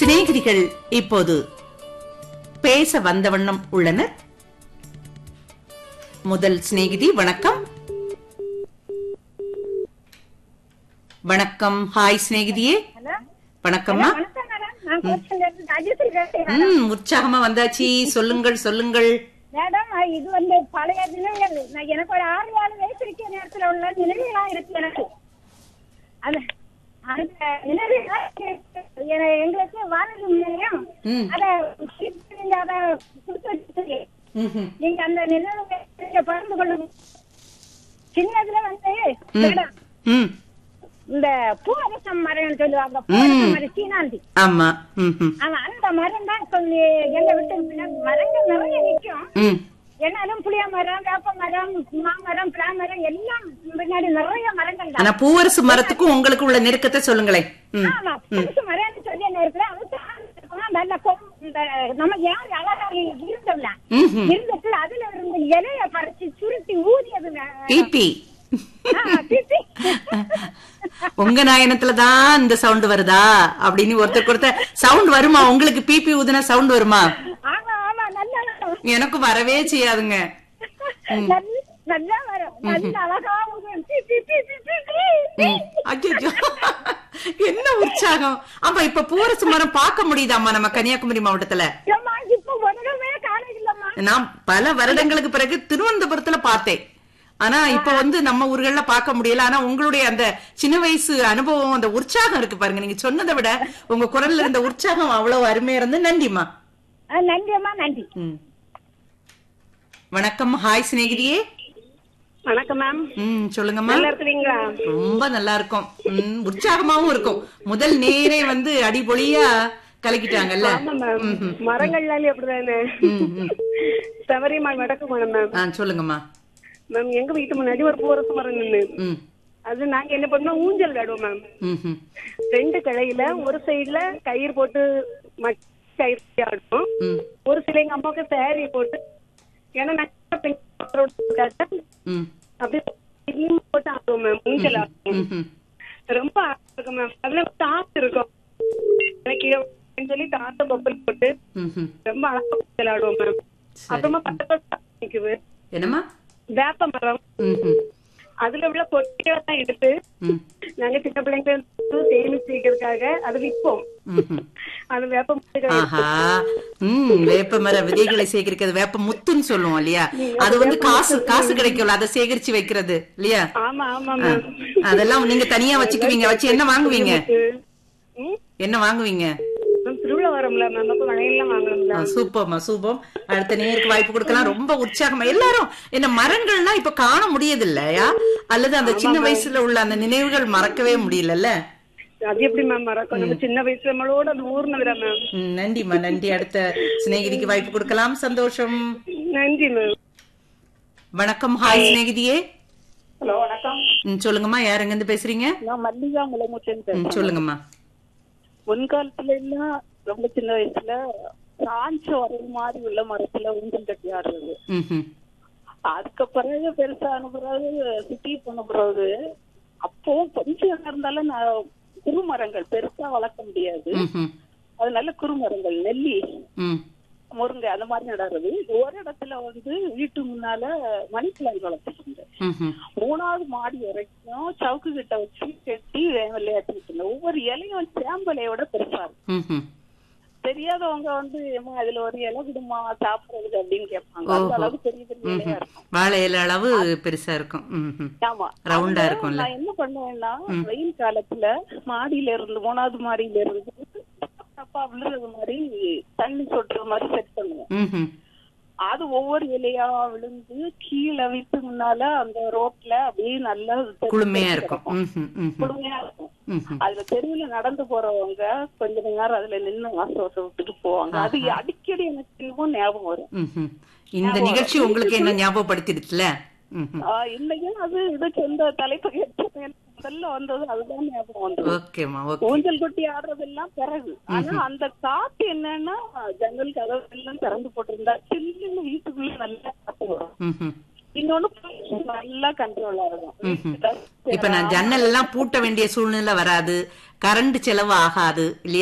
சிநேகிதிகள் இப்போது பேச வந்த வண்ணம் உள்ளனர் முதல் சிநேகிதி வணக்கம் வணக்கம் ஹாய் சிநேகிதியே ஹலோ வணக்கம்மா வணக்கம் மேடம் நான் கோச்சில இருந்து ராஜேஸ்வரி பேசுறேன் ம் உற்சாகமா வந்தாச்சு சொல்லுங்கள் சொல்லுங்கள் மேடம் இது வந்து பழைய நினைவுகள் நான் எனக்கு ஒரு ஆறு ஏழு வயசு இருக்க நேரத்துல உள்ள நினைவுகளா இருக்கு எனக்கு அது அந்த நினைவுகளா இருக்கு. எ- எங்களுக்கு வானொலி நிலையம் ம் அத திருப்பி நீங்க அத கொடுத்து வச்சிருக்கீங்க. ம்ஹும். நீங்க அந்த நினைவுகளை நீங்க பகிர்ந்து கொள்ளுங்க சின்னதுல வந்து ம். மேடம் ம் இந்த பூவரசம் மரம் சொல்லுவாங்க பூவரசம் மரம் சீனாந்தி ஆமா ம்ஹும். அவன் அந்த மரம் தான் சொல்லி எங்க வீட்டுக்கு பின்னாடி மரங்கள் நிறைய நிக்கும் ம் என்னாலும் புளிய மரம் வேப்ப மரம் மாமரம் பிளா மரம் எல்லாம் பின்னாடி நிறைய மரங்கள் ஆனா தான் பூவரசு மரத்துக்கும் உங்களுக்கு உள்ள நெருக்கத்தை சொல்லுங்களேன் ம் ஆமா புதுசு மரம்னு சொல்லி என்ன இருக்குல்ல அது சார்ந்திருக்கும். நல்ல கொம் இந்த நம்ம யார் அழகா இருந்தோம்ல ம்ஹும். இருந்துட்டு அதுல இருந்து இலைய பறிச்சு சுருட்டி ஊதியது பிபி உங்க நாயனத்துல தான் இந்த சவுண்ட் வருதா அப்படின்னு ஒருத்தருக்கு ஒருத்தர் சவுண்ட் வருமா உங்களுக்கு பிபி ஊதுனா சவுண்ட் வருமா ஆமா ஆமா நல்லா வரும். எனக்கு வரவே செய்யாதுங்க நல்ல- நல்லா வரும் நல்ல அழகா வரும். பீ, பீ, பீ, பீ, பீ, பீ. அச்சோ என்ன உற்சாகம் ஆமா இப்ப பூவரசு மரம் பார்க்க முடியுதாம்மா நம்ம கன்னியாகுமரி மாவட்டத்துல ஏம்மா, இப்ப உலகமே காணவில்லைம்மா நான் பல வருடங்களுக்கு பிறகு திருவனந்தபுரத்துல பார்த்தேன் ஆனா இப்ப வந்து நம்ம ஊர்கள்ல பார்க்க முடியல ஆனா உங்களுடைய அந்த சின்ன வயசு அனுபவம் அந்த உற்சாகம் இருக்கு பாருங்க நீங்க சொன்னதை விட உங்க குரல்ல இருந்த உற்சாகம் அவ்வளவு அருமையா இருந்து நன்றிமா ஆ, நன்றிம்மா நன்றி ம். வணக்கம் ஹாய் சிநேகிதியே வணக்கம் மேம் ம் சொல்லுங்கம்மா நல்லா இருக்கிறீங்களா ரொம்ப நல்லா இருக்கும் ம், உற்சாகமாவும் இருக்கும் முதல் நேரே வந்து அடிபொலியா கலக்கிட்டாங்கல்ல ஆமா மேம் மரங்கள்னாலே அப்படிதானே ம், ம். சபரிமால் வடக்கு போனோம் மேம் ஆ சொல்லுங்கம்மா மேம் எங்க வீட்டு முன்னாடி ஒரு பூரசு மரம் நின்னு ம் அது நாங்க என்ன பண்ணோம் ஊஞ்சல் விளையாடுவோம் மேம் ம் ம் ரெண்டு கிளையில ஒரு சைடுல கயிறு போட்டு மட்- கயிறு ஆடுவோம் ம் ஒரு சில எங்க அம்மாவுக்கு சேரீ போட்டு ஏன்னா நான் பெண் காட்ட ம் அப்படியே இனிமே போட்டு ஆடுவோம் மேம் ஊஞ்சல் ஆடுவோம் ம் ம் ரொம்ப அழகா இருக்கும் மேம் அதுல தாத்து இருக்கும் எனக்கு அப்படின்னு சொல்லி தாத்த பொப்பல் போட்டு ம் ம் ரொம்ப அழகா விளையாடுவோம் மேம் அப்புறமா பக்கத்துல நிக்குது என்னம்மா வேப்ப மரம் ம் ம் அதுல உள்ள பொட்டியெல்லாம் எடுத்து ம் நாங்க சின்ன பிள்ளைங்க சேமிச்சு வைக்கிறதுக்காக அது விற்போம் ம் ம் அது வேப்ப முட்டுகள் ஆஹா ம் வேப்ப மர விதைகளை சேகரிக்கிறது வேப்ப முத்துன்னு சொல்லுவோம் இல்லையா அது வந்து காசு காசு கிடைக்கும்ல அதை சேகரிச்சு வைக்கிறது இல்லையா ஆமா ஆமா ஆ, மேம் அதெல்லாம் நீங்க தனியா வச்சுக்குவீங்க வச்சு என்ன வாங்குவீங்க ம்? என்ன வாங்குவீங்க மேம் திருவிழா வரோம்ல மேம் அப்ப வளையல்லாம் வாங்கணும்ல ஆ, சூப்பர்மா சூப்பர் அடுத்த நேருக்கு வாய்ப்பு கொடுக்கலாம் ரொம்ப உற்சாகமா எல்லாரும் என்ன மரங்கள்லாம் இப்ப காண முடியது இல்லையா அல்லது அந்த சின்ன வயசுல உள்ள அந்த நினைவுகள் மறக்கவே முடியலல்ல அது எப்படி மேம் மறக்கும் நம்ம சின்ன வயசுல நம்மளோட அது ஊர்னதுடா மேம் ம், நன்றிம்மா நன்றி அடுத்த சிநேகிதிக்கு வாய்ப்பு கொடுக்கலாம் சந்தோஷம் நன்றி மேம் வணக்கம் ஹாய் சிநேகிதியே ஹலோ வணக்கம் ம், சொல்லுங்கம்மா யார் எங்க இருந்து பேசுறீங்க நான் மல்லிகா முளைமுச்சன் ம், சொல்லுங்கம்மா முன்காலத்துல எல்லாம் ரொம்ப சின்ன வயசுல சாஞ்ச வரைவு மாதிரி உள்ள மரத்துல ஊஞ்சல் கட்டி ஆடுறது ம், ம், அதுக்கு பிறகு பெருசான பிறகு சிட்டி போன பிறகு அப்போ கொஞ்சம் இருந்தாலும் நான் குறுமரங்கள் பெருசா வளர்க்க முடியாது ம், ம், அதனால குறுமரங்கள் நெல்லி ம், முருங்கை அந்த மாதிரி நடுறது ஒரு இடத்துல வந்து வீட்டு முன்னால மணி பிளான் வளர்த்துருந்தேன் ம், ம். மூணாவது மாடி வரைக்கும் சவுக்கு கிட்ட வச்சு கட்டி விளையாட்டுட்டு இருந்தேன் ஒவ்வொரு இலையும் சேம்பலையோட பெருசா இருக்கும் ம், ம். தெரியாதவங்க வந்து ஏமா அதுல ஒரு இலை விடுமா சாப்பிடுறதுக்கு அப்படின்னு கேட்பாங்க அந்த ஓஹோ. அளவுக்கு பெரிய பெரிய இலையா இருக்கும் வாழை இலை அளவு பெருசா இருக்கும் ம், ம். ஆமா ரவுண்டா அதுல இருக்கும்ல. நான் என்ன பண்ணுவேன்னா வெயில் காலத்துல மாடியில இருந்து மூணாவது மாடியில இருந்து அப்பா விழுறது மாதிரி தண்ணி சொட்டுற மாதிரி செட் பண்ணுவேன் ம், ம். அது ஒவ்வொரு இலையா விழுந்து கீழே வீட்டு முன்னால அந்த ரோட்ல அப்படியே நல்லா குளுமையா இருக்கும் ம், ம், ம், ம். குளுமையா இருக்கும் ம், ம். அதுல தெருவுல நடந்து போறவங்க கொஞ்ச நேரம் அதுல நின்னு வாசம் விட்டுட்டு போவாங்க அது அடிக்கடி எனக்கு இன்னமும் ஞாபகம் வரும் ம், ம். இந்த நிகழ்ச்சி உங்களுக்கு என்ன ஞாபகப்படுத்திடுச்சுல ம், ம். ஆஹ் இன்னைக்கும் அது இதுக்கு எந்த தலைப்பு கேட்டு முதல்ல வந்தது அதுதான் ஞாபகம் வந்தது ஓகேம்மா ஓகே ஊஞ்சல் கொட்டி ஆடுறதெல்லாம் பிறகு ஆனா அந்த காத்து என்னன்னா ஜன்னல் கதவு எல்லாம் திறந்து போட்டிருந்தா சில்லுன்னு வீட்டுக்குள்ள நல்லா காத்து வரும் ம், ம். இன்னொன்னு நல்லா கண்ட்ரோலா இருக்கும் இப்ப நான் ஜன்னல் எல்லாம் பூட்ட வேண்டிய சூழ்நிலை வராது கரண்ட் செலவு ஆகாது இல்லையா